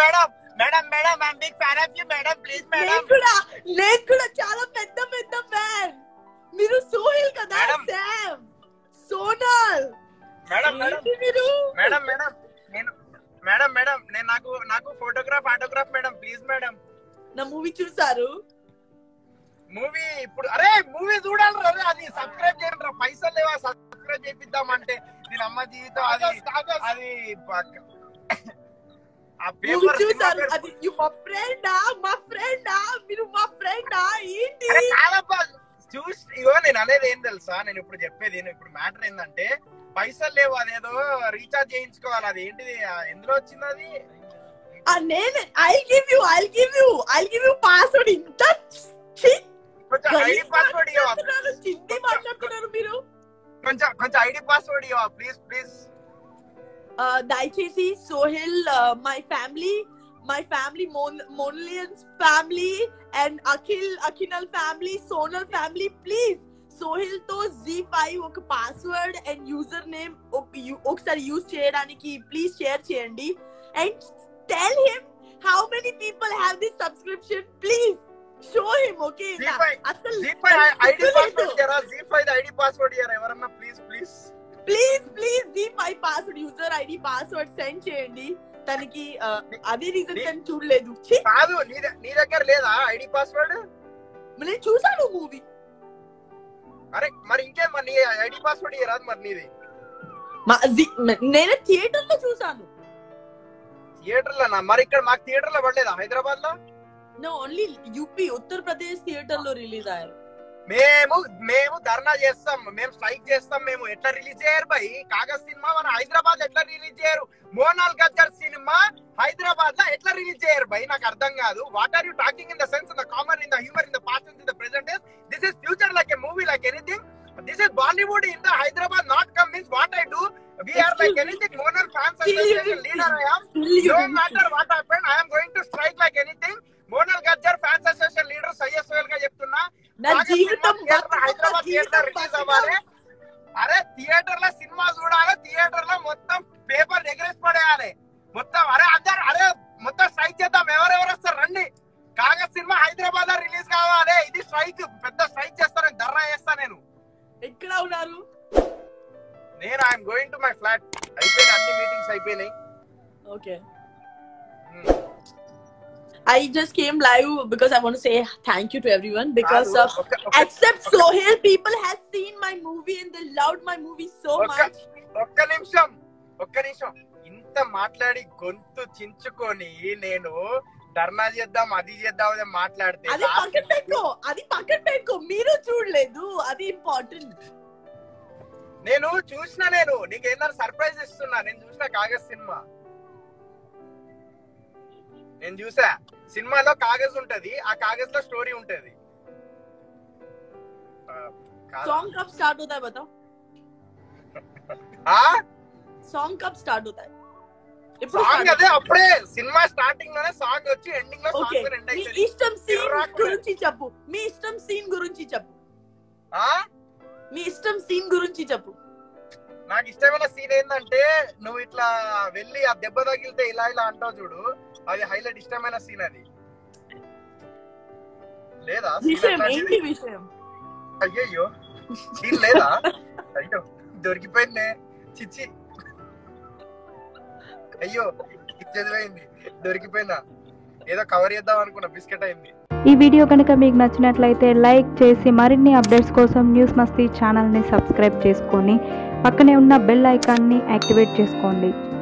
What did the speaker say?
Madam madam madam I'm big fan of you madam please నేను madam కూడా నేను కూడా చాలా పెద్ద పెద్ద ఫ్యాన్ మీరు సోహిల్ కదా Madam. శామ్ సోనాల్ మేడం మేడం ఏంటి మీరు మేడం మేడం నేను మేడం మేడం నేను నాకు నాకు photograph autograph madam please madam నా మూవీ చూసారు మూవీ ఇప్పుడు అరే మూవీ చూడాలి రా అది సబ్స్క్రైబ్ చేయండి రా పైసలు లేవా సబ్స్క్రైబ్ చేపిద్దామంటే దీని అమ్మ జీవితం అది అది పక్క- ఆ మూవీ పేపర్ చూసారు అది you మా ఫ్రెండా మా ఫ్రెండా మీరు మా ఫ్రెండా ఏంటి చూసి ఇగో నేను అనేది ఏం తెలుసా నేను ఇప్పుడు చెప్పేది నేను ఇప్పుడు మ్యాటర్ ఏంటంటే పైసలు లేవు అదేదో రీఛార్జ్ చేయించుకోవాలి అది ఏంటిది ఆ, ఎందులో వచ్చింది అది ఆ, నేను I give you I give you I give you password ఇంత ఛీ, కొంచెం ఐడి గలీజ్ పాస్వర్డ్ ఇవ్వవా మాట్లాడుతున్నారు, చింది మాట్లాడుతున్నారు మీరు కొంచెం కొంచెం ఐడి పాస్వర్డ్ ఇవ్వవా ప్లీజ్ ప్లీజ్ ఆ, దయచేసి Sohel my family my family మోనలియన్స్ ఫ్యామిలీ అండ్ అఖిల్ అఖినల్ family Sonal family please Sohel తో జీ ఫైవ్ ఒక పాస్వర్డ్ అండ్ యూజర్ నేమ్ ఒకసారి యూజ్ చేయడానికి ప్లీజ్ షేర్ చేయండి and tell him how many people have this subscription please show him okay G5 అసలు G five ID సిగ్గు password లేదు. ఇయ్యరా జీ ఫైవ్ ఐడి పాస్వర్డ్ ఇయ్యరా ఎవరన్నా please please please please G five password user ID password send చేయండి తనకి ఆ, అదే రీజన్ నీ- తను చూడలేదు ఛీ, కాదు నీ ద- నీ దగ్గర లేదా ఐడి పాస్వర్డ్ నేను చూసాను మూవీ అరే మరి ఇంకేం మరి నీ ఐడి పాస్వర్డ్ ఇయ్యరాదు మరి నీది నేను థియేటర్ లో చూసాను థియేటర్ లో మరి ఇక్కడ మాకు థియేటర్ లో పడలేదా హైదరాబాద్ లో no only UP Uttar Pradesh theatre లో రిలీజ్ అయ్యారు మేము మేము ధర్నా చేస్తాం మేము స్ట్రైక్ చేస్తాం మేము ఎట్లా రిలీజ్ చేయరు బై కాగజ్ సినిమా మన హైదరాబాద్ ఎట్లా రిలీజ్ చేయరు మోనాల్ గద్దర్ సినిమా హైదరాబాద్ లో ఎట్లా రిలీజ్ చేయరు బై నాకు అర్థం కాదు what are you talking in the sense in the common in the humour in the past in the present days this is future like a movie like anything this is Bollywood in the Hyderabad not come means what I do we are like anything Monal fans association leader I am no matter what happened i am going to strike like anything Monal Gaddar fans association leader Syed Sohel గా చెప్తున్నా నా కాగజ్ జీవితం సినిమా theatre Hyderabad theatre release అవ్వాలి అరే theatre లో cinema చూడాలి థియేటర్ లో మొత్తం పేపర్ ఎగరేసి పడేయాలి మొత్తం అరే అందరు అరే మొత్తం స్ట్రైక్ చేద్దాం ఎవరెవరు వస్తారు రండి కాగజ్ సినిమా హైదరాబాద్ లో రిలీజ్ కావాలి ఇది స్ట్రైక్ పెద్ద స్ట్రైక్ చేస్తాను ధర్నా చేస్తా నేను ఎక్కడ ఉన్నారు నేను I'm going to my flat అయిపోయినాయి అన్ని మీటింగ్స్ అయిపోయినాయి okay Hmm. I just came live because I want to say thank you to everyone because కాదు, of ఒక- ఒక- except Sohail, people have seen my movie and they loved my movie so Okay. much. ఒక్క నిమిషం ఒక్క నిమిషం ఇంత మాట్లాడి గొంతు చించుకొని నేను ధర్నా చేద్దాం అది చేద్దాం అని మాట్లాడితే అది పక్కన పెట్టుకో అది పక్కన పెట్టుకో మీరు చూడలేదు అది ఇంపార్టెంట్ నేను చూసిన నేను నీకు ఏంటంటే సర్ప్రైజ్ ఇస్తున్నా నేను చూసిన కాగజ్ సినిమా నేను చూసా సినిమాలో కాగజ్ ఉంటది ఆ కాగజ్ లో స్టోరీ ఉంటది ఆ, కాదా? सॉन्ग कब स्टार्ट होता है बताओ ఆ? सॉन्ग कब स्टार्ट होता है ఎప్పుడు సాంగ్ start అదే అప్పుడే సినిమా స్టార్టింగ్ లోనే సాంగ్ వచ్చి ఎండింగ్ లో ఓకే సాంగ్ ఎండ్ మీ అవుతుంది ఇష్టం సీన్ చిర్రాకు. గురించి చెప్పు మీ ఇష్టం సీన్ గురించి చెప్పు ఆ? మీ ఇష్టం సీన్ గురించి చెప్పు నాకు ఇష్టమైన సీన్ ఏంటంటే నువ్వు ఇట్లా వెళ్ళి ఆ దెబ్బ తగిలితే ఇలా ఇలా అంటావు చూడు అది హైలైట్ ఇష్టమైన సీన్ అది లేదా scene విషయం అట్లాంటిది? ఏంటి విషయం అయ్యయ్యో సీన్ లేదా అయ్యో దొరికిపోయిందే చిచ్చి అయ్యో చదివైంది దొరికిపోయినా ఏదో కవర్ చేద్దాం అనుకున్నా బిస్కెట్ అయింది ఈ వీడియో కనుక మీకు నచ్చినట్లయితే లైక్ చేసి మరిన్ని అప్డేట్స్ కోసం న్యూస్ మస్తీ ఛానల్ని సబ్స్క్రైబ్ చేసుకొని పక్కనే ఉన్న బెల్ ఐకాన్ని యాక్టివేట్ చేసుకోండి